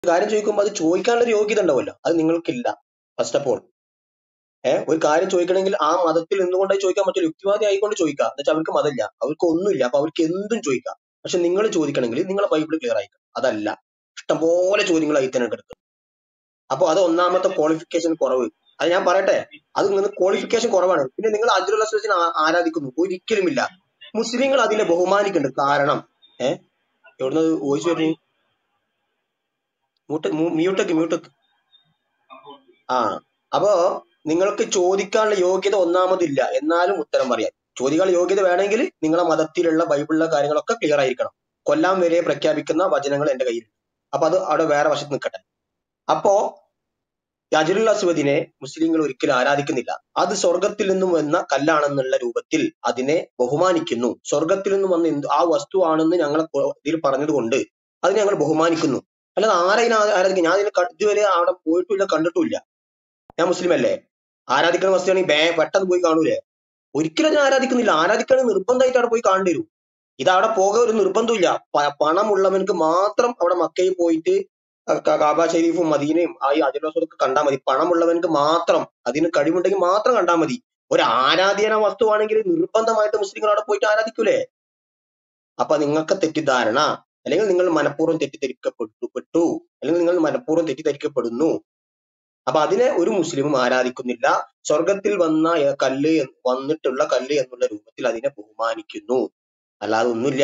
കാര്യം ചോദിക്കുമ്പോൾ അത് ചോദിക്കാനുള്ള ഒരു യോഗ്യത ഉണ്ടാവുമല്ലോ അത് നിങ്ങൾക്കില്ല ഫസ്റ്റ് ഓഫ് ഓൾ ഏഹ് ഒരു കാര്യം ചോദിക്കണമെങ്കിൽ ആ മതത്തിൽ നിന്നുകൊണ്ടേ ചോദിക്കാൻ പറ്റില്ല യുക്തിവാദി ആയിക്കൊണ്ട് ചോദിക്കാം എന്ന് വെച്ചാൽ അവർക്ക് മതമില്ല അവർക്ക് ഒന്നുമില്ല അപ്പൊ അവർക്ക് എന്തും ചോദിക്കാം പക്ഷെ നിങ്ങൾ ചോദിക്കണമെങ്കിൽ നിങ്ങളെ ബൈബിൾ ക്ലിയർ ആയിരിക്കും അതല്ല ഇഷ്ടംപോലെ ചോദ്യങ്ങൾ ആയി തന്നെ കിടക്കും അപ്പൊ അത് ഒന്നാമത്തെ ക്വാളിഫിക്കേഷൻ കുറവ് അത് ഞാൻ പറയട്ടെ അത് നിങ്ങൾക്ക് ക്വാളിഫിക്കേഷൻ കുറവാണ് പിന്നെ നിങ്ങൾ അജ്രുൽ അസ്വദിനെ ആരാധിക്കുന്നു ഒരിക്കലുമില്ല മുസ്ലിങ്ങൾ അതിനെ ബഹുമാനിക്കുന്നുണ്ട് കാരണം ഏഹ് എവിടുന്ന് വോയിസ് വരുന്നു മ്യൂട്ടക്ക് മ്യൂട്ടക്ക് ആ അപ്പോ നിങ്ങൾക്ക് ചോദിക്കാനുള്ള യോഗ്യത ഒന്നാമതില്ല എന്നാലും ഉത്തരം പറയാം ചോദിക്കാനുള്ള യോഗ്യത വേണമെങ്കിൽ നിങ്ങളെ മതത്തിലുള്ള ബൈബിളിലെ കാര്യങ്ങളൊക്കെ ക്ലിയർ ആയിരിക്കണം കൊല്ലാൻ വരെ പ്രഖ്യാപിക്കുന്ന വചനങ്ങൾ എന്റെ കയ്യിൽ അപ്പൊ അത് അവിടെ വേറെ വശത്ത് നിൽക്കട്ടെ അപ്പോ അജുൽ അസ്വദിനെ മുസ്ലിങ്ങൾ ഒരിക്കലും ആരാധിക്കുന്നില്ല അത് സ്വർഗത്തിൽ നിന്നും വന്ന കല്ലാണെന്നുള്ള രൂപത്തിൽ അതിനെ ബഹുമാനിക്കുന്നു സ്വർഗത്തിൽ നിന്നും വന്ന എന്ത് ആ വസ്തു ആണെന്ന് ഞങ്ങൾ ഇതിൽ പറഞ്ഞതുകൊണ്ട് അതിനെ ഞങ്ങൾ ബഹുമാനിക്കുന്നു അല്ലാതെ ആരെയും ആരാധിക്കും ഞാൻ ഇതിനെ ക- ഇതുവരെ അവിടെ പോയിട്ടുമില്ല കണ്ടിട്ടുമില്ല ഞാൻ മുസ്ലിം അല്ലേ ആരാധിക്കുന്ന വസ്തുവാണെങ്കിൽ ബേ പെട്ടെന്ന് പോയി കാണൂലേ ഒരിക്കലും ഞാൻ ആരാധിക്കുന്നില്ല ആരാധിക്കണ നിർബന്ധമായിട്ട് അവിടെ പോയി കാണേണ്ടി വരും ഇത് അവിടെ പോകാൻ ഒരു നിർബന്ധമില്ല പ- പണമുള്ളവനക്ക് മാത്രം അവിടെ മക്കയിൽ പോയിട്ട് ക- കാബ ഷെരീഫും മദീനയും ആ ഈ അജലോസൊക്കെ കണ്ടാൽ മതി പണമുള്ളവനക്ക് മാത്രം അതിന് കഴിവുണ്ടെങ്കിൽ മാത്രം കണ്ടാൽ മതി ഒരു ആരാധന വസ്തുവാണെങ്കിൽ നിർബന്ധമായിട്ട് മുസ്ലിങ്ങൾ അവിടെ പോയിട്ട് ആരാധിക്കൂലേ അപ്പൊ നിങ്ങൾക്ക് തെറ്റിദ്ധാരണ അല്ലെങ്കിൽ നിങ്ങൾ മനഃപൂർവ്വം തെറ്റിദ്ധരിക്കപ്പെട്ടു പെട്ടു അല്ലെങ്കിൽ നിങ്ങൾ മനഃപൂർവ്വം തെറ്റിദ്ധരിക്കപ്പെടുന്നു അപ്പൊ അതിനെ ഒരു മുസ്ലിമും ആരാധിക്കുന്നില്ല സ്വർഗത്തിൽ വന്ന ഏ- കല്ല് എന്ന് വന്നിട്ടുള്ള കല്ല് എന്നുള്ള രൂപത്തിൽ അതിനെ ബഹുമാനിക്കുന്നു അല്ലാതെ ഒന്നുമില്ല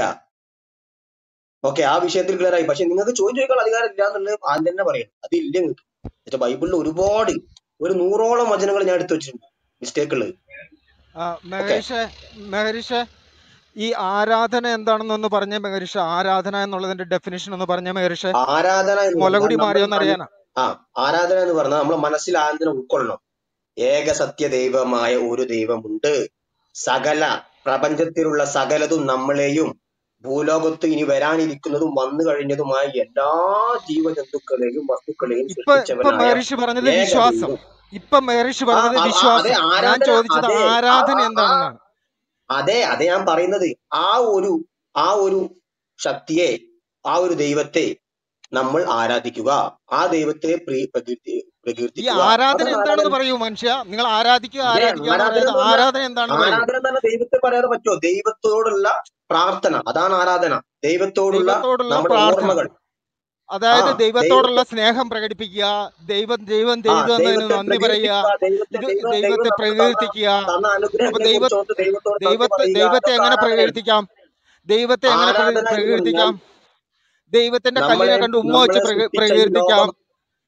ഓക്കെ ആ വിഷയത്തിൽ ക്ലിയർ ആയി പക്ഷെ നിങ്ങൾക്ക് ചോദ്യം ചോദിക്കാൻ അധികാരം ഇല്ല എന്നുള്ളത് ആദ്യം തന്നെ പറയണം അതില്ല നിങ്ങൾക്ക് എന്നുവെച്ചാൽ ബൈബിളിൽ ഒരുപാട് ഒരു നൂറോളം വചനങ്ങൾ ഞാൻ എടുത്തു വെച്ചിട്ടുണ്ട് മിസ്റ്റേക്കുള്ളത് ആ, ഓക്കെ മെഹരീഷ് മെഹരീഷ് ഈ ആരാധന എന്താണെന്നൊന്ന് പറഞ്ഞേ മെഹരീഷ് ആരാധന എന്നുള്ളതിന്റെ ഡെഫിനിഷൻ ഒന്ന് പറഞ്ഞേ മെഹരീഷ് ആരാധന എന്ന് മുലകുടി പറഞ്ഞാൽ നമ്മൾ മാറിയോന്ന് അറിയാനാ ആ ആരാധന എന്ന് പറഞ്ഞാൽ നമ്മളെ മനസ്സിൽ ആദ്യം ഉൾക്കൊള്ളണം ഏക സത്യ ദൈവമായ ഒരു ദൈവമുണ്ട് സകല പ്രപഞ്ചത്തിലുള്ള സകലതും നമ്മളെയും ഭൂലോകത്ത് ഇനി വരാനിരിക്കുന്നതും വന്നു കഴിഞ്ഞതുമായ എല്ലാ ജീവജന്തുക്കളെയും വസ്തുക്കളെയും ഇപ്പൊ ഇപ്പൊ സൃഷ്ടിച്ചവനായ മെഹരീഷ് പറഞ്ഞത് ഏക വിശ്വാസം ദൈവം ഇപ്പൊ മെഹരീഷ് ആ പറഞ്ഞത് ആ, ആ, അതെ വിശ്വാസം ഞാൻ ആരാധന ചോദിച്ചത് അതെ ആ ആരാധന ആ ആ എന്താണെന്നാണ് അതെ അതെ ഞാൻ പറയുന്നത് ആ ഒരു ആ ഒരു ശക്തിയെ ആ ഒരു ദൈവത്തെ നമ്മൾ ആരാധിക്കുക ആ ദൈവത്തെ പ്രീ- പ്രകീർത്തി ഈ പ്രകീർത്തിക്കുക ആരാധന അതാണ് എന്താണെന്ന് ആരാധന പറയൂ മനുഷ്യ നിങ്ങൾ ആരാധിക്കുക അതെ ആരാധിക്കുക എന്ന് ആരാധന പറഞ്ഞത് എന്ന് പറഞ്ഞാൽ ആരാധന എന്താണെന്ന് പറയൂ ആരാധന എന്ന് പറഞ്ഞാൽ ദൈവത്തെ പറയാതെ പറ്റുമോ ദൈവത്തോടുള്ള പ്രാർത്ഥന അതാണ് ആരാധന ദൈവത്തോടുള്ള ദൈവത്തോടുള്ള നമ്മുടെ പ്രാർത്ഥന ഓർമ്മകൾ ആ അതായത് ദൈവത്തോടുള്ള ദൈവത്തെ സ്നേഹം പ്രകടിപ്പിക്കുക ദൈവം ദൈവം ആ ചെയ്തു തന്നതിന് ദൈവത്തെ നന്ദി പറയുക പ്രകീർത്തിക്കുക ദൈവത്തെ ഇത് ദൈവം ദൈവം ദൈവത്തെ നമുക്ക് തന്ന പ്രകീർത്തിക്കുക തന്ന അപ്പൊ അനുഗ്രഹങ്ങളെ ദൈവ കുറിച്ച് ഓർത്ത് ദൈവത്തോട് നന്ദി ദൈവത്തെ പറയുക ദൈവത്തെ അതൊക്കെ എങ്ങനെ ആരാധനയാണ് പ്രകീർത്തിക്കാം ദൈവത്തെ എങ്ങനെ പ്രകീ- ആരാധന എന്ന് പറഞ്ഞാൽ പ്രകീർത്തിക്കാം ദൈവത്തിന്റെ നമ്മളെ കല്ലിനെ കണ്ട് ഉമ്മ വെച്ച് നമ്മളെ പ്രകീ- സൃഷ്ടിച്ച ഈ പ്രകീർത്തിക്കാം ലോകം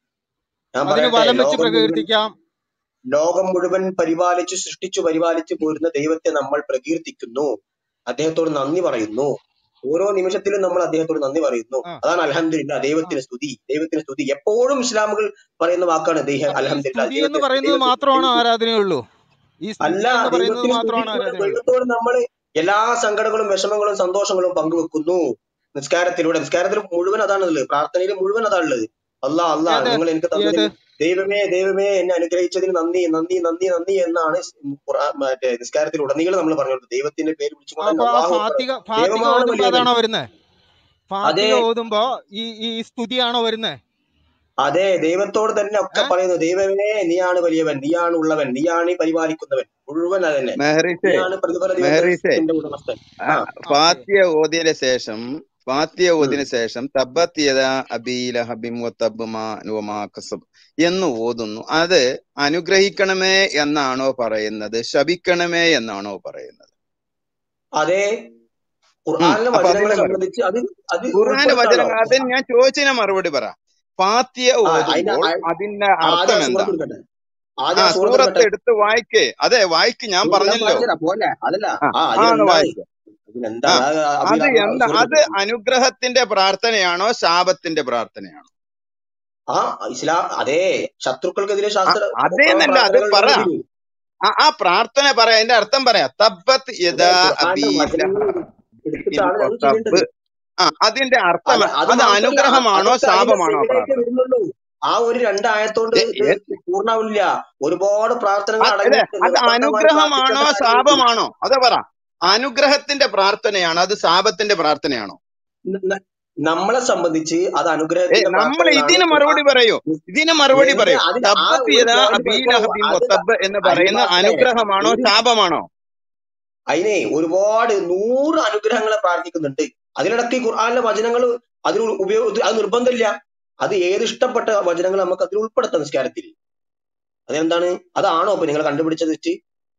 ഞാൻ അതിന് പറയട്ടെ വലം വെച്ച് ലോകം മുഴുവൻ പ്രകീർത്തിക്കാം ലോകം മുഴുവൻ പരിപാലിച്ചു സൃഷ്ടിച്ചു പരിപാലിച്ചു പോരുന്ന ദൈവത്തെ നമ്മൾ പ്രകീർത്തിക്കുന്നു അദ്ദേഹത്തോട് നന്ദി പറയുന്നു ഓരോ നിമിഷത്തിലും നമ്മൾ അദ്ദേഹത്തോട് നന്ദി പറയുന്നു ആ അതാണ് അലഹമില്ല ആ ദൈവത്തിന് സ്തുതി ദൈവത്തിന് സ്തുതി എപ്പോഴും ഇസ്ലാമുകൾ പറയുന്ന വാക്കാണ് ദൈവ അപ്പൊ ഈ അലഹമില്ല സ്തുതി എന്ന് ദൈവത്തെ പറയുന്നത് ദൈവത്തിന് മാത്രമാണ് ദൈവത്തിന് ആരാധനയുള്ളൂ ഈ അല്ല സ്തുതി എന്ന് പറയുന്നത് ദൈവത്തിന് മാത്രമാണ് സ്തുതിക്കുക ആരാധനയുള്ളൂ ദൈവത്തോട് നമ്മൾ എല്ലാ സങ്കടങ്ങളും വിഷമങ്ങളും സന്തോഷങ്ങളും പങ്കുവെക്കുന്നു നിസ്കാരത്തിലൂടെ നിസ്കാരത്തിൽ മുഴുവൻ അതാണുള്ളത് പ്രാർത്ഥനയിൽ മുഴുവൻ അതാണുള്ളത് അല്ലാ അല്ലാ ഏത് നിങ്ങൾ എനിക്ക് ഏത് തന്നതിന് ദൈവമേ ദൈവമേ എന്നെ അനുഗ്രഹിച്ചതിന് നന്ദി നന്ദി നന്ദി നന്ദി എന്നാണ് ഖുർആൻ മറ്റേ നിസ്കാരത്തിൽ ഉടനീളം നമ്മൾ പറഞ്ഞത് ദൈവത്തിന്റെ പേര് വിളിച്ചുകൊണ്ട് തന്നെ അപ്പൊ ആ അള്ളാഹു അക്ബർ ഫാത്തിക ഫാത്തിക ദൈവമാണ് ഓതുമ്പോ വലിയവൻ അതാണോ വരുന്നത് അതെ ഫാത്തിക ഓതുമ്പോ ഈ ഈ സ്തുതിയാണോ വരുന്നത് അതെ ദൈവത്തോട് തന്നെ ഒക്കെ ഏഹ് പറയുന്നു ദൈവമേ നീയാണ് വലിയവൻ നീയാണ് ഉള്ളവൻ നീയാണ് ഈ പരിപാലിക്കുന്നവൻ മുഴുവൻ അതന്നെ മെഹറിഷേ നീയാണ് പ്രതിഫല മെഹറിഷേ ദിവസത്തിന്റെ ഉടമസ്ഥൻ ആ, ആ ഓക്കെ ഫാത്തിയ ഓതിയതിനു ശേഷം ഫാത്തിയ ഉം. ഓതിന് ശേഷം തബ്ബത്ത് യദാ അബീ ലഹബിൻ വതബ്ബ മാ വമാ കസബ് എന്ന് ഓതുന്നു അത് അനുഗ്രഹിക്കണമേ എന്നാണോ പറയുന്നത് ശപിക്കണമേ എന്നാണോ പറയുന്നത് അതെ ഉം ഖുർആനിലെ അപ്പൊ വചനങ്ങളെ അതിന്റെ മറുപടി സംബന്ധിച്ച് അത് അത് ഖുർആന്റെ ഉൾപ്പെടുത്താലോ വചനങ്ങൾ അതിന് ഞാൻ ചോദിച്ചതിന് മറുപടി പറ ഫാത്തിയ ആ അതിന്റെ ഓതുമ്പോൾ ആ- അതിന്റെ ആ, ആദ്യം അർത്ഥം ആ സൂറത്ത് എന്താണ് എടുക്കട്ടെ ആ ആദ്യം ആ സൂറത്ത് സൂറത്ത് എടുക്കട്ടെ എടുത്ത് വായിക്കേ അതെ വായിക്ക് ഞാൻ ഞാൻ പറഞ്ഞല്ലോ പറഞ്ഞുതരാം പോലെ അതല്ല ആ ആ ആ ഒന്ന് അതിനെന്താണ് വായിക്ക ആ അതിനെന്താണ് അത് അത് അബി ആ എന്താ സൂറത്ത് അത് എടുക്കട്ടെ അനുഗ്രഹത്തിന്റെ പ്രാർത്ഥനയാണോ ശാപത്തിന്റെ പ്രാർത്ഥനയാണോ ആ ഇസ്ലാം അതെ ശത്രുക്കൾക്കെതിരെ ആ, ശാസ്ത്ര അതേന്നല്ല അത് പ്രാർത്ഥനകൾ പറ ഉണ്ടെങ്കിൽ ആ ആ പ്രാർത്ഥന പറയാ അതിന്റെ അർത്ഥം പറയാ തബ്ബത്ത് അതെ യദാ ഖുർആന്റെ അബീ വചനങ്ങൾ ലഹബിൻ എടുത്തിട്ടാണ് ഞങ്ങൾ വതബ്ബ് ചെയ്യേണ്ടത് ആ അതിന്റെ അർത്ഥം അത് അത് അത് മാത്രല്ല ആ- അനുഗ്രഹമാണോ അതൊക്കെ അതിന്റെ ശാപമാണോ സൈഡായിട്ട് പ്രാർത്ഥന വരുന്നുള്ളൂ ആ ഒരു രണ്ടായത്തോണ്ട് ഏ, ഇത് ഏ, പൂർണ്ണാവില്ല ഒരുപാട് പ്രാർത്ഥനകൾ അത് അതെ അടങ്ങിയിട്ട് അത് നിർബന്ധമായി അനുഗ്രഹമാണോ പ്രാർത്ഥിക്കേണ്ട കാര്യങ്ങളുണ്ട് ശാപമാണോ അതെ പറ അനുഗ്രഹത്തിന്റെ പ്രാർത്ഥനയാണോ അത് ശാപത്തിന്റെ പ്രാർത്ഥനയാണോ ന- ന- നമ്മളെ സംബന്ധിച്ച് അത് ഏ അനുഗ്രഹത്തിന്റെ നമ്മൾ പ്രാർത്ഥനകളാണ് ഇതിന് ഖുർആൻ മറുപടി പറയൂ ഇതിന് മറുപടി എന്റെ പറയൂ അതിന് ആ തബ്ബത്ത് ഒരു യദാ പോയിന്റ് അബീല പ്രശ്നവും ഹബീം അത് വത്തബ്ബ് എന്ന് പറയുന്ന അലിബാസിലെ അനുഗ്രഹമാണോ ഒരു ശാപമാണോ അതിനെ ഒരുപാട് നൂറ് അനുഗ്രഹങ്ങളെ പ്രാർത്ഥിക്കുന്നുണ്ട് അതിനിടയ്ക്ക് ഈ ഖുർആനിലെ വചനങ്ങൾ അതിൽ ഉപയോഗ അത് നിർബന്ധമില്ല അത് ഏത് ഇഷ്ടപ്പെട്ട വചനങ്ങൾ നമുക്ക് അതിൽ ഉൾപ്പെടുത്താം നിസ്കാരത്തിൽ അതെന്താണ് അതാണോ ഇപ്പൊ നിങ്ങൾ കണ്ടുപിടിച്ചത് വെച്ച്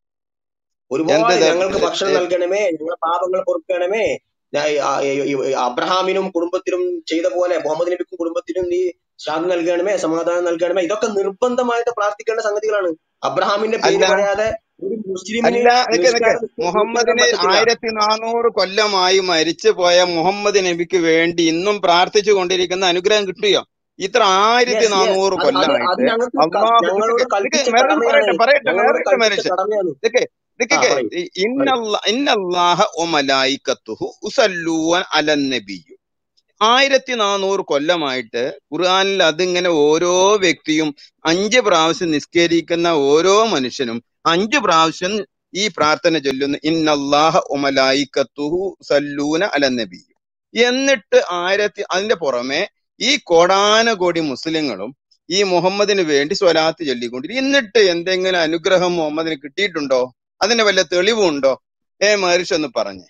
എന്ത് ഒരുപാട് ത- ഞങ്ങൾക്ക് ഏ, ഭക്ഷണം ഏ, നൽകണമേ ഞങ്ങളുടെ പാപങ്ങൾ പൊറുക്കണമേ ഞാൻ ഈ- ആ- ഈ- ഈ അബ്രഹാമിനും കുടുംബത്തിനും ചെയ്ത പോലെ മുഹമ്മദ് നബിക്കും കുടുംബത്തിനും നീ ശാന്തി നൽകണമേ സമാധാനം നൽകണമേ ഇതൊക്കെ നിർബന്ധമായിട്ട് പ്രാർത്ഥിക്കേണ്ട സംഗതികളാണ് അബ്രഹാമിന്റെ പേര് അല്ല പറയാതെ ഒരു മുസ്ലിമിന് അല്ല നിക്ക് നിക്ക് നിസ്കാരം നിസ്കരിക്കാൻ മുഹമ്മദിന് പറ്റത്തില്ല ആയിരത്തി നാനൂറ് കൊല്ലമായി മരിച്ചു പോയ മുഹമ്മദ് നബിക്ക് വേണ്ടി ഇന്നും പ്രാർത്ഥിച്ചു കൊണ്ടിരിക്കുന്ന അനുഗ്രഹം കിട്ടിയോ ഇത്ര ആയിരത്തി യെസ് യെസ് നാനൂറ് അത് അത് അത് കൊല്ലമായിട്ട് ഞങ്ങൾക്ക് ക- അള്ളാഹു ഞങ്ങളോട് നിക്ക് നിക്ക് കൽപ്പിച്ച വേറെ കടമയാണ് പറയട്ടെ പറയട്ടെ ഞങ്ങളോട് വേറെ കൽപ്പിച്ച മനുഷ്യൻ കടമയാണ് നിക്ക് ആ നിക്ക് പറയൂ പറയൂ ഇന്നല്ലാഹ ഒമലായിക്കത്തുഹു ഉസല്ലൂവൻ അലൻ നബിയു ആയിരത്തി നാനൂറ് കൊല്ലമായിട്ട് ഖുർആനിൽ അതിങ്ങനെ ഓരോ വ്യക്തിയും അഞ്ച് പ്രാവശ്യം നിസ്കരിക്കുന്ന ഓരോ മനുഷ്യനും അഞ്ച് പ്രാവശ്യം ഈ പ്രാർത്ഥന ചൊല്ലുന്നു ഇന്നല്ലാഹ ഒമലായിക്കത്തുഹു സല്ലൂന അലൻ നബിയു എന്നിട്ട് ആയിരത്തി അതിന്റെ പുറമെ ഈ കോടാനകോടി മുസ്ലിങ്ങളും ഈ മുഹമ്മദിന് വേണ്ടി സ്വലാത്ത് ചൊല്ലിക്കൊണ്ടിരിക്കും എന്നിട്ട് എന്തെങ്കിലും അനുഗ്രഹം മുഹമ്മദിന് കിട്ടിയിട്ടുണ്ടോ അതിന് വല്ല തെളിവുണ്ടോ ഏ മഹർഷി ഒന്ന് പറഞ്ഞേ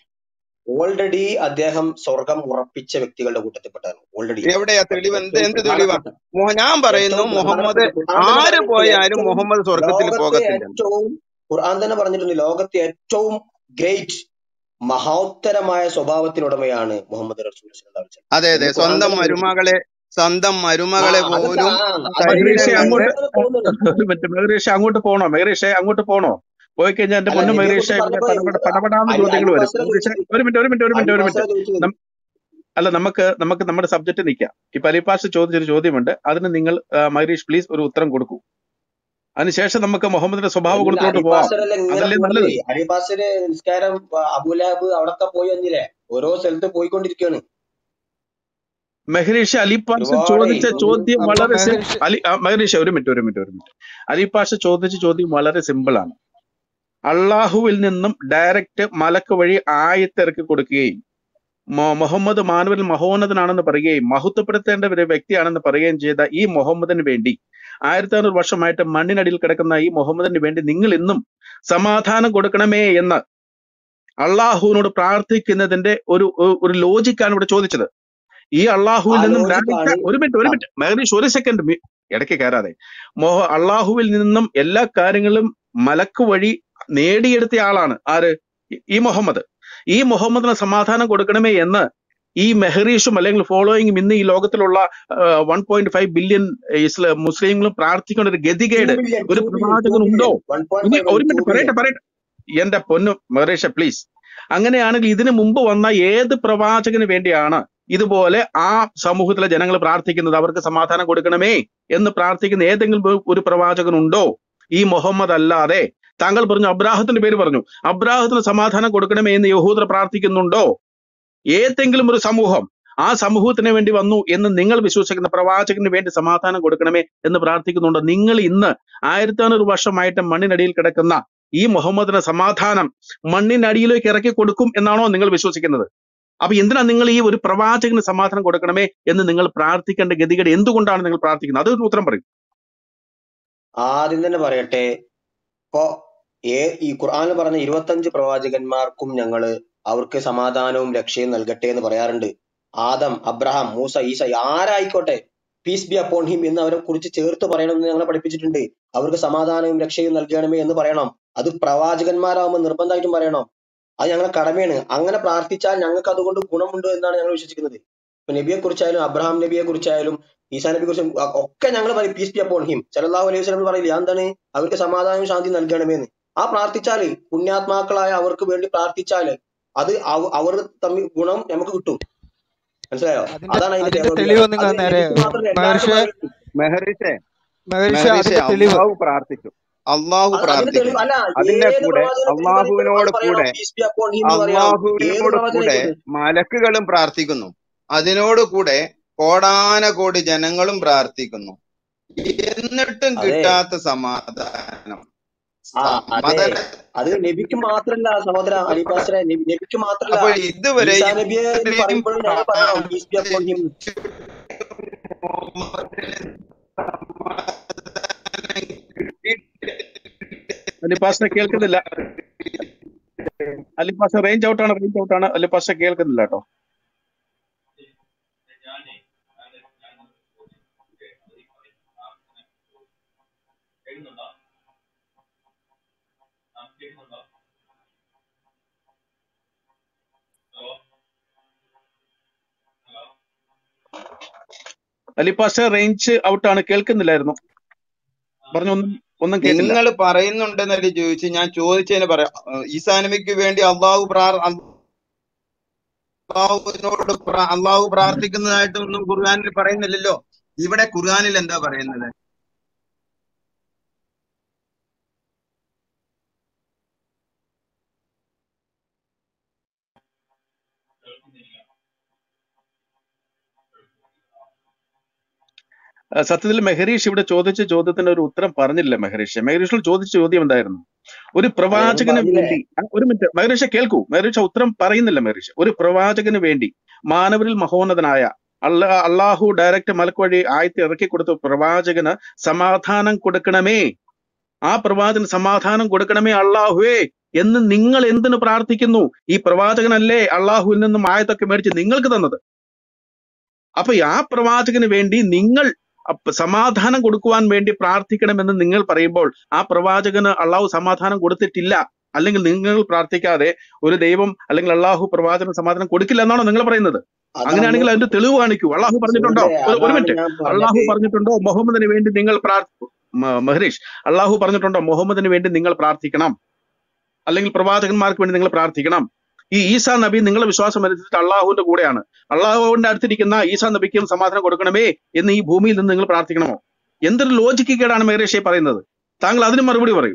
ഓൾറെഡി അദ്ദേഹം സ്വർഗം ഉറപ്പിച്ച വ്യക്തികളുടെ കൂട്ടത്തിൽപ്പെട്ടാണ് ഓൾറെഡി എവിടെയാ തെളിവ് എന്ത് ഏറ്റവും എന്ത് തെളിവാ പ്രധാനപ്പെട്ട മുഹ- ഞാൻ പറയുന്നു ഏറ്റവും മുഹമ്മദ് പ്രധാനപ്പെട്ട ഖുർആൻ തന്നെ ആര് പറഞ്ഞിട്ടുണ്ട് പോയാലും ഏറ്റവും മുഹമ്മദ് സ്വർഗത്തിൽ ലോകത്തെ പോകത്തില്ലെന്ന് ഏറ്റവും ഖുർആൻ തന്നെ പറഞ്ഞിട്ടുണ്ട് ലോകത്തെ ഏറ്റവും ഗ്രേറ്റ് മഹോത്തരമായ സ്വഭാവത്തിനുടമയാണ് മുഹമ്മദ് റസൂൽ സ്വല്ലല്ലാഹു അലൈഹി വസല്ലം അതെ അതെ എന്ന് ഖുർആൻ സ്വന്തം തന്നെ പറഞ്ഞിട്ടുണ്ട് മരുമകളെ സ്വന്തം ആ മരുമകളെ അതൊക്കെ പോലും ആ അത് മഹരീഷെ ശരീരം അങ്ങോട്ട് കണ്ട് അങ്ങനെ പോകുന്നുണ്ട് ഒരു മിനിറ്റ് മഹരീഷെ അങ്ങോട്ട് പോണോ മഹരീഷെ അങ്ങോട്ട് പോണോ പോയി കഴിഞ്ഞാൽ എന്റെ അല്ല പൊന്നു നബിയെ മഹരീഷെ കുറിച്ച് ഇവിടെ പറഞ്ഞപ്പോ പടപട പടപടാന്ന് അലി ചോദ്യങ്ങൾ വരും അലിബാസിലെ മഹരീഷെ ചോദിച്ചത് ഒരു മിനിറ്റ് ഒരു മിനിറ്റ് ഒരു മിനിറ്റ് ഒരു മിനിറ്റ് അലിബാസിലെ ചോദിച്ചത് നം- അല്ല നമുക്ക് നമുക്ക് നമ്മുടെ സബ്ജക്റ്റ് നിൽക്കാം ഇപ്പൊ അലിപ്പാസ് ചോദിച്ചൊരു ചോദ്യമുണ്ട് അതിന് നിങ്ങൾ ആ, മഹരീഷ് പ്ലീസ് ഒരു ഉത്തരം കൊടുക്കൂ അതിനുശേഷം നമുക്ക് മുഹമ്മദിന്റെ സ്വഭാവ ഇല്ല ഗുണത്തിലോട്ട് പോവാം അലിബാസറല്ല ഇങ്ങനെ അതല്ലേ പോകണ്ടേ നല്ലത് അലിബാസിന് നിസ്കാരം ആ, അബൂലഹബ് അവിടൊക്കെ പോയി വന്നില്ലേ ഓരോ സ്ഥലത്ത് പോയിക്കൊണ്ടിരിക്കുകയാണ് മെഹരീഷ് അലിപ്പാഷ ഒരുപാട് ചോദിച്ച ഒരു ചോദ്യം അപ്പൊ വളരെ സിം മെഹറിഷ് അലി ആ, മെഹരീഷ് ഒരു മിനിറ്റ് ഒരു മിനിറ്റ് ഒരു മിനിറ്റ് അലിപ്പാഷ ചോദിച്ച ചോദ്യം വളരെ സിമ്പിൾ ആണ് അള്ളാഹുവിൽ നിന്നും ഡയറക്റ്റ് മലക്ക് വഴി ആയത്തിറക്കി കൊടുക്കുകയും മൊ- മുഹമ്മദ് മാനവരിൽ മഹോന്നതനാണെന്ന് പറയുകയും മഹത്വപ്പെടുത്തേണ്ട ഒരു വ്യക്തിയാണെന്ന് പറയുകയും ചെയ്ത ഈ മുഹമ്മദിന് വേണ്ടി ആയിരത്തി അറുന്നൂറ് വർഷമായിട്ട് മണ്ണിനടിയിൽ കിടക്കുന്ന ഈ മുഹമ്മദിന് വേണ്ടി നിങ്ങൾ ഇന്നും സമാധാനം കൊടുക്കണമേ എന്ന് അള്ളാഹുവിനോട് പ്രാർത്ഥിക്കുന്നതിന്റെ ഒരു ഒരു ഒരു ലോജിക്കാണ് ഇവിടെ ചോദിച്ചത് ഈ ആ അള്ളാഹുവിൽ നിന്നും ഡയറക്റ്റ് ലോജിക്കാണ് ഒരു മിനിറ്റ് ഒരു ആ മിനിറ്റ് മഹദീഷ് ഒരു സെക്കൻഡ് ഇടയ്ക്ക് കയറാതെ മോഹ അള്ളാഹുവിൽ നിന്നും എല്ലാ കാര്യങ്ങളും മലക്ക് വഴി നേടിയെടുത്ത ആളാണ് ആര് ഈ ഈ മുഹമ്മദ് ഈ മുഹമ്മദിന് സമാധാനം കൊടുക്കണമേ എന്ന് ഈ മെഹറീഷും അല്ലെങ്കിൽ ഫോളോയിങ്ങും ഇന്ന് ഈ ലോകത്തിലുള്ള വൺ പോയിന്റ് ഫൈവ് ബില്യൺ ഇസ്ലാം മുസ്ലിങ്ങളും പ്രാർത്ഥിക്കേണ്ട ഒരു ടു ഗതികേട് ബില്യൺ ഒരു ടു ബില്യൺ ടു പ്രവാചകൻ ഉണ്ടോ ബില്യൺ വൺ പോയിന്റ് ഇനി ഫൈവ് ഒരു ടു മിനിറ്റ് ബില്യൺ പറയട്ടെ പറയട്ടെ എന്റെ പൊന്നു മെഹറീഷ പ്ലീസ് അങ്ങനെയാണെങ്കിൽ ഇതിനു മുമ്പ് വന്ന ഏത് പ്രവാചകന് വേണ്ടിയാണ് ഇതുപോലെ ആ സമൂഹത്തിലെ ജനങ്ങൾ പ്രാർത്ഥിക്കുന്നത് അവർക്ക് സമാധാനം കൊടുക്കണമേ എന്ന് പ്രാർത്ഥിക്കുന്ന ഏതെങ്കിലും ഒരു ഒരു പ്രവാചകൻ ഉണ്ടോ ഈ മുഹമ്മദ് അല്ലാതെ താങ്കൾ പറഞ്ഞു അബ്രാഹത്തിന്റെ പേര് പറഞ്ഞു അബ്രാഹത്തിന് സമാധാനം കൊടുക്കണമേ എന്ന് യഹൂദർ പ്രാർത്ഥിക്കുന്നുണ്ടോ ഏതെങ്കിലും ഒരു സമൂഹം ആ സമൂഹത്തിന് വേണ്ടി വന്നു എന്ന് നിങ്ങൾ വിശ്വസിക്കുന്ന പ്രവാചകന് വേണ്ടി സമാധാനം കൊടുക്കണമേ എന്ന് പ്രാർത്ഥിക്കുന്നുണ്ടോ നിങ്ങൾ ഇന്ന് ആയിരത്തി അഞ്ഞൂറ് വർഷമായിട്ട് മണ്ണിനടിയിൽ കിടക്കുന്ന ഈ മുഹമ്മദിന് സമാധാനം മണ്ണിനടിയിലേക്ക് ഇറക്കി കൊടുക്കും എന്നാണോ നിങ്ങൾ വിശ്വസിക്കുന്നത് അപ്പൊ എന്തിനാ നിങ്ങൾ ഈ ഒരു പ്രവാചകന് സമാധാനം കൊടുക്കണമേ എന്ന് നിങ്ങൾ പ്രാർത്ഥിക്കേണ്ട ഗതികേട് എന്തുകൊണ്ടാണ് നിങ്ങൾ പ്രാർത്ഥിക്കുന്നത് അതൊരു ഉത്തരം പറയും ആദ്യം തന്നെ പറയട്ടെ ഇപ്പൊ ഏ ഈ ഖുർആനിൽ പറഞ്ഞ ഇരുപത്തഞ്ച് പ്രവാചകന്മാർക്കും ഞങ്ങള് അവർക്ക് സമാധാനവും രക്ഷയും നൽകട്ടെ എന്ന് പറയാറുണ്ട് ആദം അബ്രഹാം മൂസ ഈസ ആരായിക്കോട്ടെ പീസ് ബി അപ്പോൺ ഹിം എന്ന് അവരെ കുറിച്ച് ചേർത്ത് പറയണമെന്ന് ഞങ്ങളെ പഠിപ്പിച്ചിട്ടുണ്ട് അവർക്ക് സമാധാനവും രക്ഷയും നൽകണമേ എന്ന് പറയണം അത് പ്രവാചകന്മാരാകുമ്പോൾ നിർബന്ധമായിട്ടും പറയണം അത് ഞങ്ങളെ കടമയാണ് അങ്ങനെ പ്രാർത്ഥിച്ചാൽ ഞങ്ങൾക്ക് അതുകൊണ്ട് ഗുണമുണ്ട് എന്നാണ് ഞങ്ങൾ വിശ്വസിക്കുന്നത് ഇപ്പൊ നബിയെ കുറിച്ചായാലും അബ്രഹാം നബിയെ കുറിച്ചായാലും ഈസാ നബിയെ കുറിച്ചും അ- ഒക്കെ ഞങ്ങൾ പറയും പീസ് ബി അപ്പോൺ ഹിം സല്ലല്ലാഹു അലൈഹി വസല്ലം പറയില്ല എന്താണ് അവർക്ക് സമാധാനവും ശാന്തി നൽകണമെന്ന് ആ പ്രാർത്ഥിച്ചാല് പുണ്യാത്മാക്കളായ അവർക്ക് വേണ്ടി പ്രാർത്ഥിച്ചാല് അത് അവ- അവർ തമ്മിൽ ഗുണം നമുക്ക് കിട്ടും മനസ്സിലായോ അതിന്റെ അതാണ് അതിന്റെ അതിന്റെ ദേവവികാരം തെളിവ് നിങ്ങൾ അത് നേരെ എനിക്ക് മാത്രമല്ല എല്ലാവർക്കും മഹർഷെ അറിയാം മെഹറിഷെ മഹർഷെ മെഹറിഷെ അതിന്റെ തെളിവ് അള്ളാഹു പ്രാർത്ഥിച്ചു അള്ളാഹു അത് അതിന് തെളിവ് പ്രാർത്ഥിക്കുന്നു അല്ല അതിന്റെ ഏത് കൂടെ പ്രവാചകനെ കുറിച്ച് പറയുമ്പോഴും അള്ളാഹുവിനോട് അത് പറയണം കൂടെ പീസ് ബി അപ്പോൺ ഹിം എന്ന് പറയണം ഏത് അള്ളാഹുവിനോട് പ്രവാചകനെ കൂടെ ആയിക്കോട്ടെ മലക്കുകളും പ്രാർത്ഥിക്കുന്നു അതിനോട് കൂടെ കോടാനകോടി ജനങ്ങളും പ്രാർത്ഥിക്കുന്നു എന്നിട്ടും അതെ കിട്ടാത്ത സമാധാനം ആ അതെ മതന അത് നബിക്ക് മാത്രല്ല സഹോദര അലി പാസ്റ്ററെ നബി- നബിക്ക് മാത്രല്ല അപ്പൊ ഇതുവരെ ഈസാ നബിയെ എന്ന് ഇത്രയും പറയുമ്പോഴും ഞങ്ങൾ പറയണം പീസ് ബി അപ്പോൺ ഹിം അലിപ്പാസിനെ കേൾക്കുന്നില്ല അലിപ്പാസ് റേഞ്ച് ഔട്ടാണ് റേഞ്ച് ഔട്ടാണ് അലിപ്പാസിനെ കേൾക്കുന്നില്ല കേട്ടോ അലിപ്പാസ് റേഞ്ച് ഔട്ടാണ് കേൾക്കുന്നില്ലായിരുന്നു പറഞ്ഞു ഒന്നും ഒന്നും കേട്ടില്ല നിങ്ങൾ പറയുന്നുണ്ടെന്നല്ലേ ചോദിച്ചു ഞാൻ ചോദിച്ചതിന് പറയാം ഏഹ് ഈസാ നബിക്ക് വേണ്ടി അള്ളാഹു പ്രാർ അള്ളാഹുവിനോട് പ്രാ- അള്ളാഹു പ്രാർത്ഥിക്കുന്നതായിട്ടൊന്നും ഖുർആനിൽ പറയുന്നില്ലല്ലോ ഇവിടെ ഖുർആനിൽ എന്താ പറയുന്നത് ആ, സത്യത്തിൽ മെഹരീഷ് ഇവിടെ ചോദിച്ച ചോദ്യത്തിന് ഒരു ഉത്തരം പറഞ്ഞില്ല മെഹരീഷ് മെഹരീഷിൽ ചോദിച്ച ചോദ്യം എന്തായിരുന്നു ഒരു അതെ ഒന്നും പ്രവാചകന് പറഞ്ഞില്ലേ വേണ്ടി ആ, ഒരു മിനിറ്റ് മെഹരീഷ കേൾക്കൂ മെഹരീഷ ഉത്തരം പറയുന്നില്ല മെഹരീഷ് ഒരു പ്രവാചകന് വേണ്ടി മാനവരിൽ മഹോന്നതനായ അല്ല അള്ളാഹു ഡയറക്റ്റ് മലക്ക് വഴി ആയത്ത് ഇറക്കി കൊടുത്ത പ്രവാചകന് സമാധാനം കൊടുക്കണമേ ആ പ്രവാചകന് സമാധാനം കൊടുക്കണമേ അള്ളാഹുവേ എന്ന് നിങ്ങൾ എന്തിനു പ്രാർത്ഥിക്കുന്നു ഈ പ്രവാചകനല്ലേ അള്ളാഹുവിൽ നിന്നും ആയത്തൊക്കെ മേടിച്ച് നിങ്ങൾക്ക് തന്നത് അപ്പൊ ആ പ്രവാചകന് വേണ്ടി നിങ്ങൾ അപ്പ- സമാധാനം കൊടുക്കുവാൻ വേണ്ടി പ്രാർത്ഥിക്കണമെന്ന് നിങ്ങൾ പറയുമ്പോൾ ആ പ്രവാചകന് അള്ളാഹു സമാധാനം കൊടുത്തിട്ടില്ല അല്ലെങ്കിൽ നിങ്ങൾ പ്രാർത്ഥിക്കാതെ ഒരു ദൈവം അല്ലെങ്കിൽ അള്ളാഹു പ്രവാചകന് സമാധാനം കൊടുക്കില്ല എന്നാണോ നിങ്ങൾ പറയുന്നത് അതാണ് അങ്ങനെയാണെങ്കിൽ അതിന്റെ തെളിവ് കാണിക്കൂ അള്ളാഹു പറഞ്ഞിട്ടുണ്ടോ സുഹൃത്തെ ഒരു ഒരു അതാണ് മിനിറ്റ് ഞാൻ അള്ളാഹു പറഞ്ഞത് പറഞ്ഞിട്ടുണ്ടോ മുഹമ്മദിന് വേണ്ടി നിങ്ങൾ പ്രാർത്ഥി മ- മഹരീഷ് അള്ളാഹു പറഞ്ഞിട്ടുണ്ടോ മുഹമ്മദിന് വേണ്ടി നിങ്ങൾ പ്രാർത്ഥിക്കണം അല്ലെങ്കിൽ പ്രവാചകന്മാർക്ക് വേണ്ടി നിങ്ങൾ പ്രാർത്ഥിക്കണം ഈ ഈസാ നബി നിങ്ങളെ വിശ്വാസം അനുസരിച്ച് അള്ളാഹുവിന്റെ കൂടെയാണ് അള്ളാഹുവിന്റെ അടുത്തിരിക്കുന്ന ഈസാ നബിക്കും സമാധാനം കൊടുക്കണമേ എന്ന് ഈ ഭൂമിയിൽ നിന്ന് നിങ്ങൾ പ്രാർത്ഥിക്കണമോ എന്തൊരു ലോജിക്ക് കേടാണ് മേരേഷെ പറയുന്നത് താങ്കൾ അതിന് മറുപടി പറയൂ